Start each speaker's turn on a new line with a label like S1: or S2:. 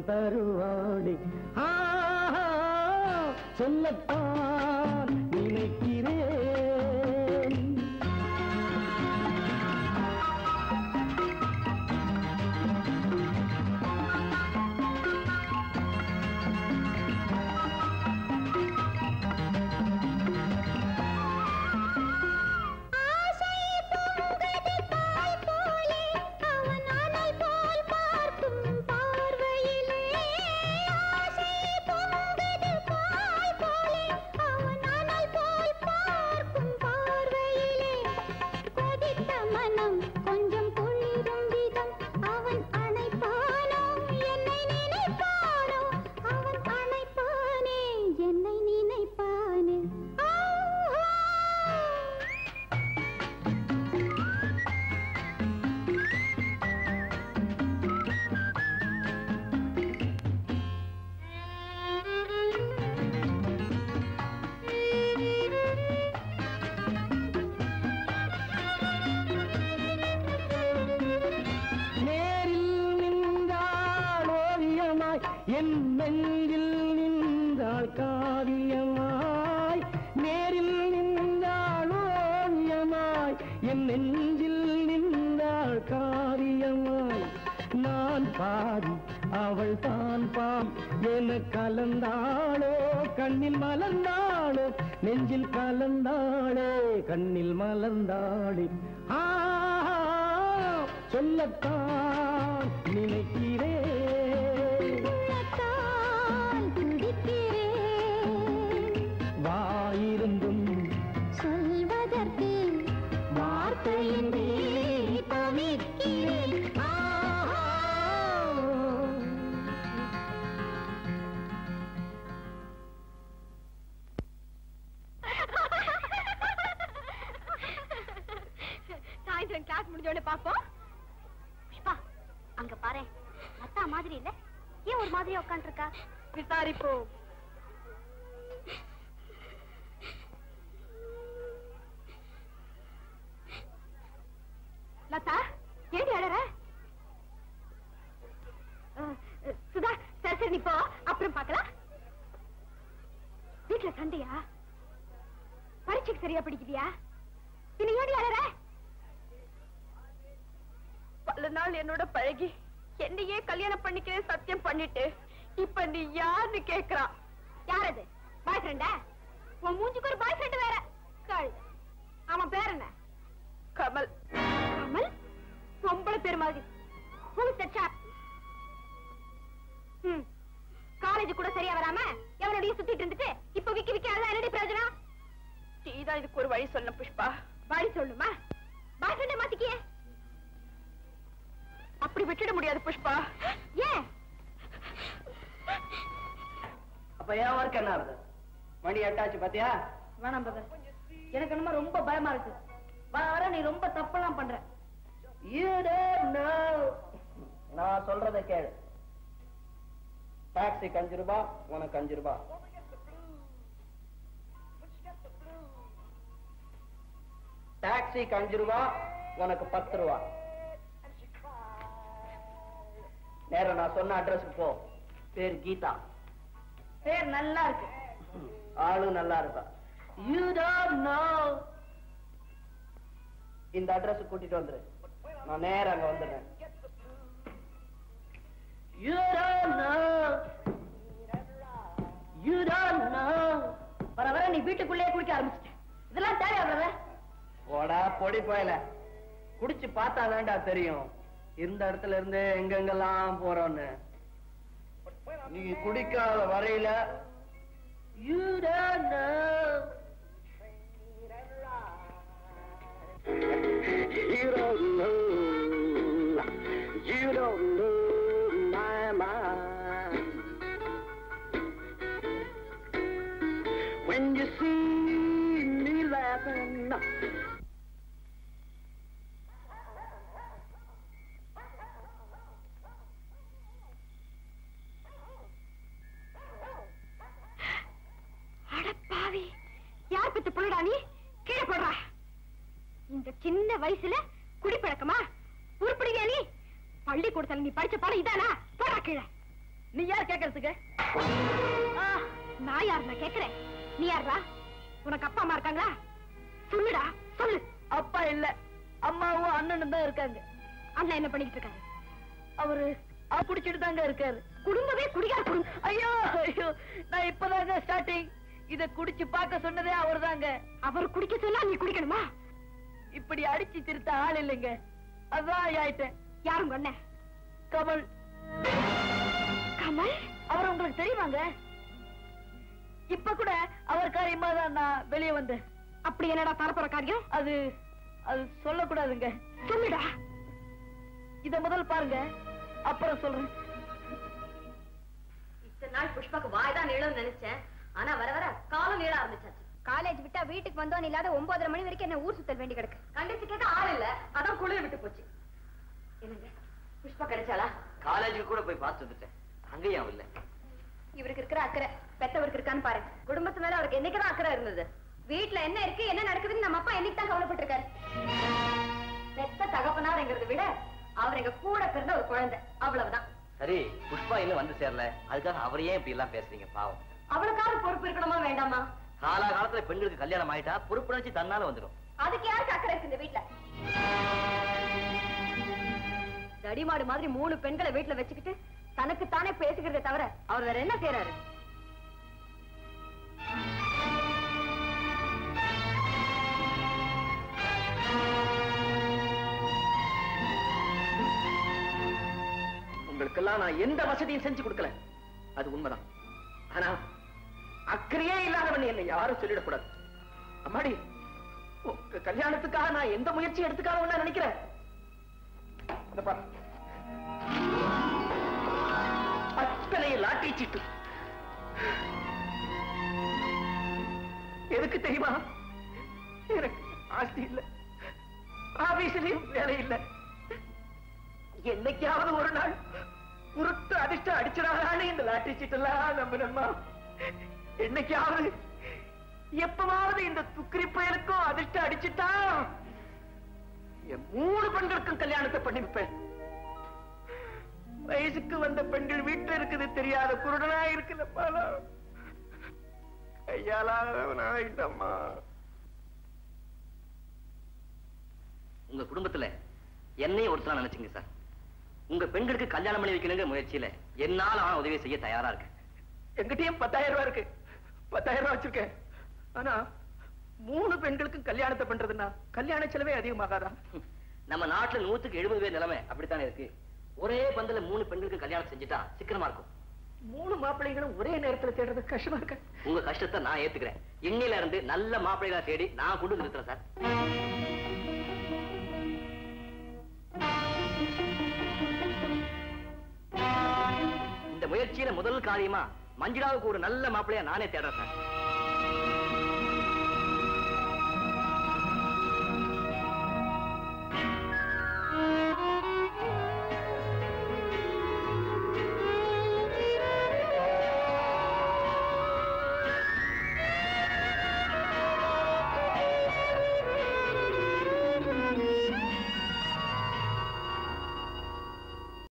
S1: வரம் தருவாளே ஆஹா, சொல்லத்தான் நினைக்கிறேன்
S2: ஆசை பொங்குது பால் போலே அவன் அனல் போல் பார்க்கும் பார்வையிலே ஆசை பொங்குது பால் போலே அவன் அனல் போல் பார்க்கும் பார்வையிலே கொதித்த மனம் கொஞ்சம் குளிரும் விதம் அவன் அணைப்பானோ என்னை நினைப்பானோ அவன் அணைப்பானே என்னை நினைப்பானே ஆஹா
S1: நேரில் நின்றாள் ஓவியமாய் என் நெஞ்சில் நின்றாள் காவியமாய் நேரில் நின்றாள் ஓவியமாய் என் நெஞ்சில் நின்றாள் காவியமாய் நான் பாதி அவள் தான் பாம் என கலந்தாளோ கண்ணில் மலர்ந்தாளோ நெஞ்சில் கலந்தாளே கண்ணில் மலர்ந்தாளே ஆ சொல்லத்தான் நினைக்கிறேன்
S2: உள்ளத்தால் துடிக்கிறேன்
S1: வாயிருந்தும்
S2: சொல்வதற்கு வார்த்தையின்றி தவிக்கிறேன் ஆஹா.
S3: சாயந்தரம் கிளாஸ் முடிஞ்சோடனே பாப்போம் புஷ்பா அங்க பாரு அத்தா மாதிரி இல்ல ஏன் ஒரு மாதிரி உட்காந்துருக்கா விசாரிப்போம் லதா ஏடி அழற அஹ், அஹ், சுதா சரி சரி நீ போ அப்புறம் பார்க்கலாம் வீட்டுல சண்டையா பரீட்சைக்கு சரியா படிக்கிறியா பின்ன ஏடி அழற பல நாள் என்னோட பழகி என்னையே கல்யாணம் பண்ணிக்கிறேன் சத்தியம் பண்ணிட்டு இப்ப நீ யாருன்னு கேக்குறா யார் அது பாய் ஃப்ரெண்டா உன் மூஞ்சுக்கு ஒரு பாய் ஃப்ரெண்ட் வேற கழுத அவன் பேர் என்ன கமல் கமல் பொம்பளை பேர் மாதிரி Who's that chap? ம் காலேஜ் கூட சரியா வராம எவனோடய சுத்திட்டு இருந்துட்டு இப்ப விக்கி விக்கி அழுதா என்னடி பிரயோஜனம் நீதான் இதுக்கு ஒரு வழி சொல்ல புஷ்பா வழி சொல்லுமா பாய் ஃப்ரெண்டை மாத்திக்கியே அப்படி விட்டுட முடியாது புஷ்பா ஏன்
S1: அப்ப ஏன் ஒர்க் என்ன ஆகுது மணி எட்டாச்சு பாத்தியா
S3: வேணாம் பிரதர் எனக்கு என்னமோ ரொம்ப பயமா இருக்கு வர வர நீ ரொம்ப தப்பெல்லாம் பண்ற
S1: You don't know. நான் சொல்றத கேளு டாக்ஸிக்கு அஞ்சு ரூபா உனக்கு அஞ்சு ரூபா டாக்ஸிக்கு அஞ்சு ரூபா உனக்கு பத்து ரூபா நேரம் நான் சொன்ன அட்ரஸ்க்கு போ பேர் கீதா
S3: பேர் நல்லா இருக்கு
S1: ஆளும் நல்லா இருப்பா யூ don't know இந்த அட்ரஸ் கூட்டிட்டு வந்துரு நான் நேரா அங்க வந்துடுறேன் you don't know you don't know
S3: வர வர நீ வீட்டுக்குள்ளேயே குடிக்க ஆரம்பிச்சிட்ட இதெல்லாம் தேவையா பிரதர்
S1: போடா பொடி போயல குடிச்சு பார்த்தா தான்டா தெரியும் இருந்த இடத்துல இருந்து எங்கெங்கெல்லாம் போறோம்னு நீ குடிக்காத வரையில you don't know You don't know, you don't know my mind. When you see me laughing,
S3: அட பாவி யார் பெத்த புள்ளடா நீ கீழே போடுறா இந்த சின்ன வயசுல குடிப்பழக்கமா உருப்படியா நீ பள்ளிக்கூடத்துல நீ படிச்ச பாடம் இதானா போடா கீழே
S1: நீ யார் கேட்கறதுக்கு
S3: ஆ, நான் யார் நான் கேக்குறேன் நீ யாரா உனக்கு அப்பா அம்மா இருக்காங்களா சொல்லுடா சொல்லு
S1: அப்பா இல்ல அம்மாவும் அண்ணனும் தான் இருக்காங்க
S3: அண்ணன் என்ன பண்ணிட்டு இருக்காரு
S1: அவரு அவர் குடிச்சிட்டு தாங்க இருக்காரு
S3: குடும்பமே குடிகார குடும்பம்
S1: ஐயோ ஐயோ நான் இப்பதாங்க ஸ்டார்டிங் இத குடிச்சு பார்க்க சொன்னதே அவர்தாங்க
S3: அவர் குடிக்க சொன்னா நீ குடிக்கணுமா
S1: இப்படி அடிச்சு திருத்த ஆள் இல்லைங்க அதான் ஆயிட்டேன்
S3: யாரும் உங்க அண்ணன்
S1: கமல்
S3: கமல்
S1: அவர் உங்களுக்கு தெரியுமாங்க இப்ப கூட அவர் காரியமா தான் நான் வெளியே வந்தேன்
S3: அப்படி என்னடா தரப்போற காரியம்
S1: அது அது சொல்லக்கூடாதுங்க
S3: சொல்லுடா
S1: இத முதல் பாருங்க அப்புறம் சொல்றேன்
S4: இத்தனை நாள் புஷ்பாக்கு வாய் தான் நீளம் நினைச்சேன் ஆனா வர வர காலம் நீள ஆரம்பிச்சாச்சு
S3: காலேஜ் விட்டா வீட்டுக்கு வந்தோம் இல்லாத ஒன்பதரை மணி வரைக்கும் என்ன ஊர் சுத்தல் வேண்டி கிடக்கு
S4: கண்டிச்சு கேட்க ஆள் இல்ல அதான் குளிர் விட்டு போச்சு என்னங்க புஷ்பா கிடைச்சாளா
S5: காலேஜுக்கு கூட போய் பார்த்து வந்துட்டேன் அங்கேயும் அவன் இல்ல
S3: இவருக்கு இருக்கிற அக்கறை பெத்தவருக்கு இருக்கான்னு பாரு
S4: குடும்பத்து மேல அவருக்கு என்னைக்குதான் அக்கறை இருந்தது
S3: வீட்ல என்ன இருக்கு என்ன நடக்குதுன்னு நம்ம அப்பா என்னைக்கு தான் கவலைப்பட்டிருக்காரு
S4: பெத்த தகப்பனாருங்கிறத விட அவர் எங்க கூட பிறந்த ஒரு குழந்தை அவ்வளவுதான்
S5: சரி புஷ்பா இன்னும் வந்து சேரல அதுக்காக அவரையே இப்படி எல்லாம் பேசுறீங்க பாவம்
S4: அவளுக்காவது பொறுப்பு இருக்கணுமா வேண்டாமா
S5: காலாகாலத்துல பெண்களுக்கு கல்யாணம் ஆயிட்டா பொறுப்புணர்ச்சி தன்னால வந்துடும்
S3: அதுக்கு யாருக்கு அக்கறை இருக்கு இந்த வீட்ல
S4: தடிமாடு மாதிரி மூணு பெண்களை வீட்டுல வச்சுக்கிட்டு தனக்கு தானே பேசிக்கிறதே தவிர அவர் வேற என்ன செய்யறாரு
S1: உங்களுக்கெல்லாம் நான் எந்த வசதியும் செஞ்சு கொடுக்கல அது உண்மைதான் ஆனா அக்கறையே இல்லாதவன் என்னை யாரும் சொல்லிடக்கூடாது அம்மாடி உங்க கல்யாணத்துக்காக நான் எந்த முயற்சி எடுத்துக்காதவன் நினைக்கிறேன் இந்த பாரு. அத்தனை லாட்டி சீட்டு எதுக்கு தெரியுமா எனக்கு ஆஸ்தி இல்ல ஆபீஸ்லயும் வேலை இல்லை என்னைக்காவது ஒரு நாள் உருட்டு அதிர்ஷ்டம் அடிச்சிடாதானே இந்த லாட்டரி சீட்டெல்லாம் நம்பினம்மா என்னைக்காவது எப்பவாவது இந்த துக்கிரி பயலுக்கும் அதிர்ஷ்டம் அடிச்சுட்டா என் மூணு பெண்களுக்கும் கல்யாணத்தை பண்ணி வைப்பேன் வயசுக்கு வந்த பெண்கள் வீட்டுல இருக்குது தெரியாத குருடனா இருக்குல்லப்பா நான். கையாலாதவனா இல்லம்மா
S5: உங்க குடும்பத்துல என்னையும் ஒருத்தரா நினைச்சுங்க சார் உங்க பெண்களுக்கு கல்யாணம் பண்ணி வைக்கணுங்கிற முயற்சியில என்னால ஆன உதவி செய்ய தயாரா இருக்கு
S1: எங்கிட்டயும் பத்தாயிரம் ரூபாய் இருக்கு பத்தாயிரம் ரூபாய் வச்சிருக்கேன் ஆனா மூணு பெண்களுக்கும் கல்யாணத்தை பண்றதுன்னா கல்யாண செலவே அதிகமாகாதா
S5: நம்ம நாட்டுல நூத்துக்கு எழுபது பேர் நிலைமை அப்படித்தானே இருக்கு ஒரே பந்தல மூணு பெண்களுக்கு கல்யாணம் செஞ்சுட்டா சிக்கனமா இருக்கும்
S1: மூணு மாப்பிள்ளைகளும் ஒரே நேரத்துல தேடுறது கஷ்டமா இருக்கு
S5: உங்க கஷ்டத்தை நான் ஏத்துக்கிறேன் இன்னையில இருந்து நல்ல மாப்பிள்ளைகளா தேடி நான் கொண்டு வந்து நிறுத்துறேன் சார் இந்த முயற்சியில முதல் காரியமா மஞ்சுளாவுக்கு ஒரு நல்ல மாப்பிள்ளையா நானே தேடுறேன் சார்